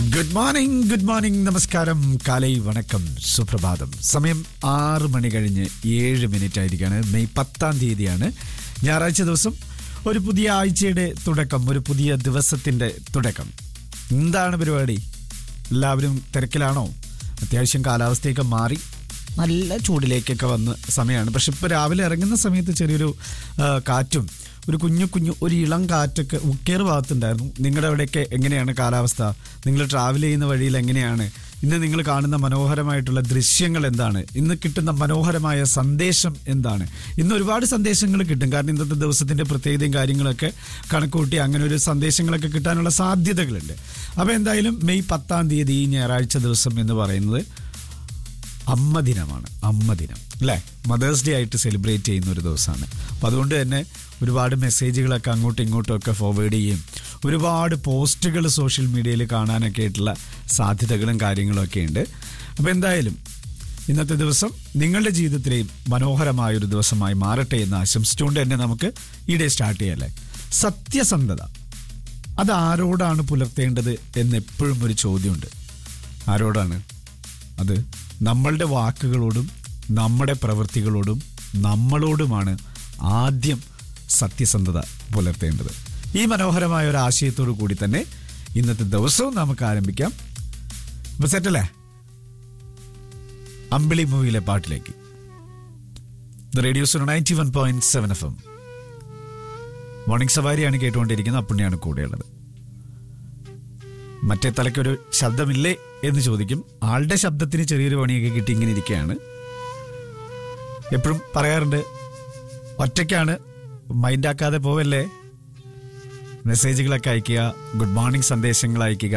good morning good morning നമസ്കാരം കാലൈ വണക്കം സുപ്രഭാതം സമയം ആറ് മണി കഴിഞ്ഞ് ഏഴ് മിനിറ്റ് ആയിരിക്കാണ് മെയ് പത്താം തീയതിയാണ് ഞായറാഴ്ച ദിവസം ഒരു പുതിയ ആഴ്ചയുടെ തുടക്കം ഒരു പുതിയ ദിവസത്തിന്റെ തുടക്കം എന്താണ് പരിപാടി എല്ലാവരും തിരക്കിലാണോ അത്യാവശ്യം കാലാവസ്ഥയൊക്കെ മാറി നല്ല ചൂടിലേക്കൊക്കെ വന്ന് സമയമാണ് പക്ഷെ ഇപ്പോൾ രാവിലെ ഇറങ്ങുന്ന സമയത്ത് ചെറിയൊരു ആ, കാറ്റും ഒരു കുഞ്ഞു കുഞ്ഞു ഒരു ഇളം കാറ്റൊക്കെ ഉക്കേർ ഭാഗത്തുണ്ടായിരുന്നു നിങ്ങളുടെ അവിടെയൊക്കെ എങ്ങനെയാണ് കാലാവസ്ഥ നിങ്ങൾ ട്രാവൽ ചെയ്യുന്ന വഴിയിൽ എങ്ങനെയാണ് ഇന്ന് നിങ്ങൾ കാണുന്ന മനോഹരമായിട്ടുള്ള ദൃശ്യങ്ങൾ എന്താണ് ഇന്ന് കിട്ടുന്ന മനോഹരമായ സന്ദേശം എന്താണ് ഇന്ന് ഒരുപാട് സന്ദേശങ്ങൾ കിട്ടും കാരണം ഇന്നത്തെ ദിവസത്തിന്റെ പ്രത്യേകതയും കാര്യങ്ങളൊക്കെ കണക്കുകൂട്ടി അങ്ങനെ ഒരു സന്ദേശങ്ങളൊക്കെ കിട്ടാനുള്ള സാധ്യതകളുണ്ട് അപ്പോൾ എന്തായാലും മെയ് പത്താം തീയതി ഈ ഞായറാഴ്ച ദിവസം എന്ന് പറയുന്നത് അമ്മ ദിനമാണ് അമ്മ ദിനം അല്ലേ മദേഴ്സ് ഡേ ആയിട്ട് സെലിബ്രേറ്റ് ചെയ്യുന്ന ഒരു ദിവസമാണ് അപ്പം അതുകൊണ്ട് തന്നെ ഒരുപാട് മെസ്സേജുകളൊക്കെ അങ്ങോട്ടും ഇങ്ങോട്ടും ഒക്കെ ഫോർവേഡ് ചെയ്യും ഒരുപാട് പോസ്റ്റുകൾ സോഷ്യൽ മീഡിയയിൽ കാണാനൊക്കെ ആയിട്ടുള്ള സാധ്യതകളും കാര്യങ്ങളും ഒക്കെ ഉണ്ട് അപ്പോൾ എന്തായാലും ഇന്നത്തെ ദിവസം നിങ്ങളുടെ ജീവിതത്തിലെയും മനോഹരമായ ഒരു ദിവസമായി മാറട്ടെ എന്ന് ആശംസിച്ചുകൊണ്ട് തന്നെ നമുക്ക് ഈ ഡേ സ്റ്റാർട്ട് ചെയ്യാല്ലേ സത്യസന്ധത അത് ആരോടാണ് പുലർത്തേണ്ടത് എന്ന് എപ്പോഴും ഒരു ചോദ്യമുണ്ട് ആരോടാണ് അത് നമ്മളുടെ വാക്കുകളോടും നമ്മുടെ പ്രവൃത്തികളോടും നമ്മളോടുമാണ് ആദ്യം സത്യസന്ധത പുലർത്തേണ്ടത് ഈ മനോഹരമായ ഒരു ആശയത്തോടു കൂടി തന്നെ ഇന്നത്തെ ദിവസവും നമുക്ക് ആരംഭിക്കാം അപ്പൊ സെറ്റല്ലേ അമ്പിളി മൂവിയിലെ പാട്ടിലേക്ക് radio so ninety one point seven F M morning സവാരിയാണ് കേട്ടുകൊണ്ടിരിക്കുന്നത് അപ്പുണ്ണിയാണ് കൂടെയുള്ളത് മറ്റേ തലയ്ക്കൊരു ശബ്ദമില്ലേ എന്ന് ചോദിക്കും ആളുടെ ശബ്ദത്തിന് ചെറിയൊരു പണിയൊക്കെ കിട്ടി ഇങ്ങനെ ഇരിക്കുകയാണ് എപ്പോഴും പറയാറുണ്ട് ഒറ്റയ്ക്കാണ് മൈൻഡാക്കാതെ പോവല്ലേ മെസ്സേജുകളൊക്കെ അയക്കുക ഗുഡ് മോർണിംഗ് സന്ദേശങ്ങൾ അയക്കുക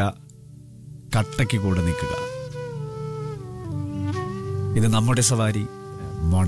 കട്ടയ്ക്ക് കൂടെ നിൽക്കുക ഇത് നമ്മുടെ സവാരി